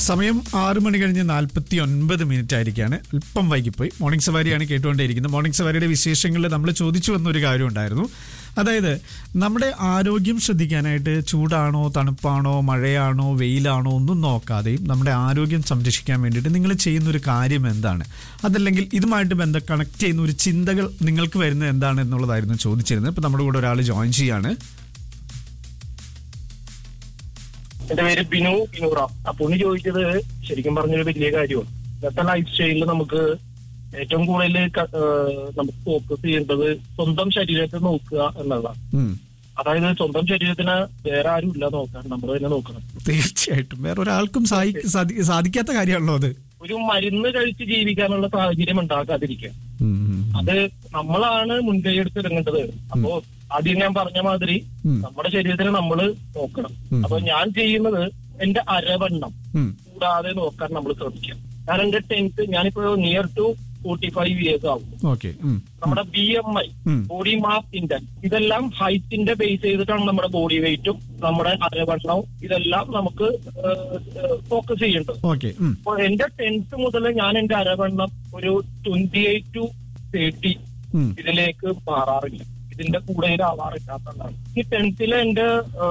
സമയം ആറ് മണി കഴിഞ്ഞ് നാൽപ്പത്തി ഒൻപത് മിനിറ്റ് ആയിരിക്കാണ് അല്പം വൈകിപ്പോയി മോർണിംഗ് സവാരിയാണ് കേട്ടുകൊണ്ടേയിരിക്കുന്നത് മോർണിംഗ് സവാരിയുടെ വിശേഷങ്ങളിൽ നമ്മൾ ചോദിച്ചു വന്നൊരു കാര്യം ഉണ്ടായിരുന്നു അതായത് നമ്മുടെ ആരോഗ്യം ശ്രദ്ധിക്കാനായിട്ട് ചൂടാണോ തണുപ്പാണോ മഴയാണോ വെയിലാണോ ഒന്നും നോക്കാതെയും നമ്മുടെ ആരോഗ്യം സംരക്ഷിക്കാൻ വേണ്ടിയിട്ട് നിങ്ങൾ ചെയ്യുന്ന ഒരു കാര്യം എന്താണ് അതല്ലെങ്കിൽ ഇതുമായിട്ട് ബന്ധം കണക്ട് ചെയ്യുന്ന ഒരു ചിന്തകൾ നിങ്ങൾക്ക് വരുന്നത് എന്താണ് എന്നുള്ളതായിരുന്നു ചോദിച്ചിരുന്നത് ഇപ്പം നമ്മുടെ കൂടെ ഒരാൾ ജോയിൻ ചെയ്യാണ് എന്റെ പേര് ബിനു ബിനൂറ ആ പുള്ളി ചോദിച്ചത് ശരിക്കും പറഞ്ഞൊരു വലിയ കാര്യമാണ് ഇന്നത്തെ ലൈഫ് സ്റ്റൈലിൽ നമുക്ക് ഏറ്റവും കൂടുതൽ നമുക്ക് ഫോക്കസ് ചെയ്യേണ്ടത് സ്വന്തം ശരീരത്തെ നോക്കുക എന്നുള്ളതാണ് ഉം. അതായത് സ്വന്തം ശരീരത്തിന് വേറെ ആരും ഇല്ല നോക്കാൻ നമ്മൾ തന്നെ നോക്കണം തീർച്ചയായിട്ടും വേറെ ഒരാൾക്കും സാധി- സാധി- സാധിക്കാത്ത കാര്യമാണല്ലോ അത് ഒരു മരുന്ന് കഴിച്ച് ജീവിക്കാനുള്ള സാഹചര്യം ഉണ്ടാക്കാതിരിക്കുക ഉം, ഉം, അത് നമ്മളാണ് മുൻകൈ എടുത്ത് ഇറങ്ങേണ്ടത് അപ്പോ ആദ്യം ഞാൻ പറഞ്ഞ മാതിരി ഉം. നമ്മുടെ ശരീരത്തിന് നമ്മൾ നോക്കണം ഉം. അപ്പൊ ഞാൻ ചെയ്യുന്നത് എന്റെ അരവണ്ണം ഉം. കൂടാതെ നോക്കാൻ നമ്മൾ ശ്രമിക്കാം ഞാൻ എന്റെ ടെൻത്ത് ഞാനിപ്പോ near to forty five years ആവും ഓക്കെ ഉം. നമ്മുടെ ബി എം ഐ ഉം. ബോഡി മാസ് ഇൻഡെക്സ് ഇതെല്ലാം ഹൈറ്റിന്റെ ബേസ് ചെയ്തിട്ടാണ് നമ്മുടെ ബോഡി വെയിറ്റും നമ്മുടെ അരവണ്ണവും ഇതെല്ലാം നമുക്ക് ഫോക്കസ് ചെയ്യേണ്ടത് ഓക്കെ ഉം. അപ്പൊ എന്റെ ടെൻത്ത് മുതൽ ഞാൻ എന്റെ അരവണ്ണം ഒരു ട്വന്റി എയ്റ്റ് ടു തേർട്ടി ഉം. ഇതിലേക്ക് മാറാറില്ല ഇതിന്റെ കൂടുതൽ ആവാറില്ലാത്തതാണ് ഈ ടെൻത്തിലെ എന്റെ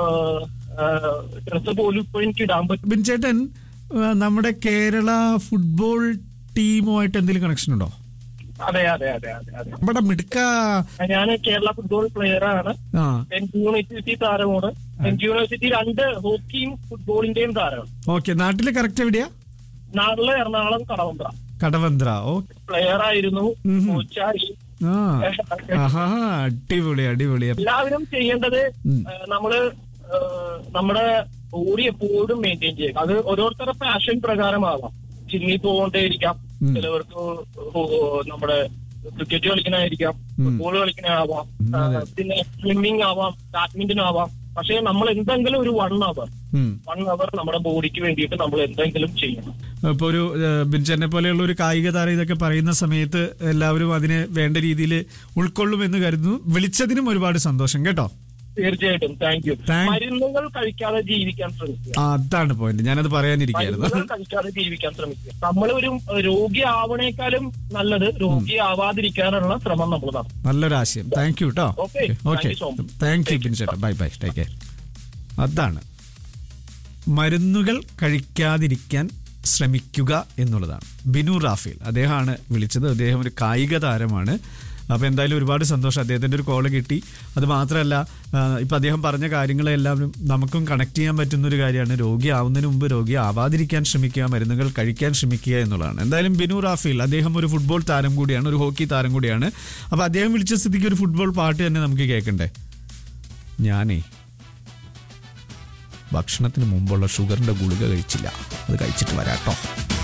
ഡ്രസ്സ് പോലും ഇപ്പൊ എനിക്ക് ഇടാൻ പറ്റും ബിൻചേട്ടൻ ആ, നമ്മുടെ കേരള ഫുട്ബോൾ ടീമുമായിട്ട് എന്തെങ്കിലും കണക്ഷൻ ഉണ്ടോ അതെ അതെ അതെ അതെ അതെ നമ്മുടെ മിടുക്ക ഞാൻ കേരള ഫുട്ബോൾ പ്ലെയർ ആണ് ആ സെന്റ് യൂണിവേഴ്സിറ്റി താരമാണ് സെന്റ് യൂണിവേഴ്സിറ്റി രണ്ട് ഹോക്കിയും ഫുട്ബോളിന്റെയും താരമാണ് ഓക്കെ നാട്ടില് കറക്റ്റ് എവിടെയാ നാട്ടിലെ എറണാകുളം കടവന്ത്ര കടവന്ത്ര ഓ പ്ലെയർ ആയിരുന്നു ഉം. കോച്ചായി ആ ആഹാ അടിപൊളി അടിപൊളി എല്ലാവരും ചെയ്യേണ്ടത് ഉം. ഏഹ്, നമ്മള് ഏഹ്, നമ്മുടെ ബോഡി എപ്പോഴും മെയിൻറ്റെയിൻ ചെയ്യുക അത് ഓരോരുത്തരുടെ പാഷൻ പ്രകാരമാവാം ജിമ്മിൽ പോകൊണ്ടേയിരിക്കാം ഉം. ചിലവർക്ക് ഓ- ഓ- നമ്മുടെ ക്രിക്കറ്റ് കളിക്കണായിരിക്കാം ഉം. ഫുട്ബോൾ കളിക്കണാവാം ഉം, അതെ. ഏഹ്, പിന്നെ സ്വിമ്മിങ് ആവാം ബാഡ്മിന്റൺ ആവാം പക്ഷെ നമ്മൾ എന്തെങ്കിലും ഒരു വൺ അവർ ഉം. വൺ അവർ നമ്മുടെ ബോഡിക്ക് വേണ്ടിയിട്ട് നമ്മൾ എന്തെങ്കിലും ചെയ്യണം ഇപ്പൊ ഒരു ബിൻചേട്ടനെ പോലെയുള്ള ഒരു കായിക താരം ഇതൊക്കെ പറയുന്ന സമയത്ത് എല്ലാവരും അതിനെ വേണ്ട രീതിയിൽ ഉൾക്കൊള്ളുമെന്ന് കരുതുന്നു വിളിച്ചതിനും ഒരുപാട് സന്തോഷം കേട്ടോ തീർച്ചയായിട്ടും താങ്ക് യു Thank- മരുന്നുകൾ കഴിക്കാതെ ജീവിക്കാൻ ശ്രമിക്കുക ആ, അതാണ് പോയിന്റ് ഞാനത് പറയാനിരിക്കായിരുന്നു മരുന്നുകൾ കഴിക്കാതെ ജീവിക്കാൻ ശ്രമിക്കുക നമ്മൾ ഒരു രോഗി ആവണേക്കാളും നല്ലത് രോഗി ആവാതിരിക്കാനുള്ള ശ്രമം നമ്മൾ നടത്തും നല്ലൊരു ആശയം താങ്ക് യു കേട്ടോ Okay. Okay Thank you so much. Thank you ബിൻചേട്ടാ ബൈ ബൈ ടേക്ക് കെയർ അതാണ് മരുന്നുകൾ കഴിക്കാതിരിക്കാൻ ശ്രമിക്കുക എന്നുള്ളതാണ് ബിനു റാഫേൽ അദ്ദേഹമാണ് വിളിച്ചത് അദ്ദേഹം ഒരു കായിക താരമാണ് അപ്പോൾ എന്തായാലും ഒരുപാട് സന്തോഷം അദ്ദേഹത്തിൻ്റെ ഒരു കോള് കിട്ടി അത് മാത്രമല്ല ഇപ്പം അദ്ദേഹം പറഞ്ഞ കാര്യങ്ങളെല്ലാം നമുക്കും കണക്ട് ചെയ്യാൻ പറ്റുന്ന ഒരു കാര്യമാണ് രോഗിയാവുന്നതിന് മുമ്പ് രോഗി ആവാതിരിക്കാൻ ശ്രമിക്കുക മരുന്നുകൾ കഴിക്കാൻ ശ്രമിക്കുക എന്നുള്ളതാണ് എന്തായാലും ബിനു റാഫേൽ അദ്ദേഹം ഒരു ഫുട്ബോൾ താരം കൂടിയാണ് ഒരു ഹോക്കി താരം കൂടിയാണ് അപ്പോൾ അദ്ദേഹം വിളിച്ച സ്ഥിതിക്ക് ഒരു ഫുട്ബോൾ പാട്ട് തന്നെ നമുക്ക് കേൾക്കണ്ടേ ഞാനേ ഭക്ഷണത്തിന് മുമ്പുള്ള ഷുഗറിന്റെ ഗുളിക കഴിച്ചില്ല അത് കഴിച്ചിട്ട് വരാട്ടോ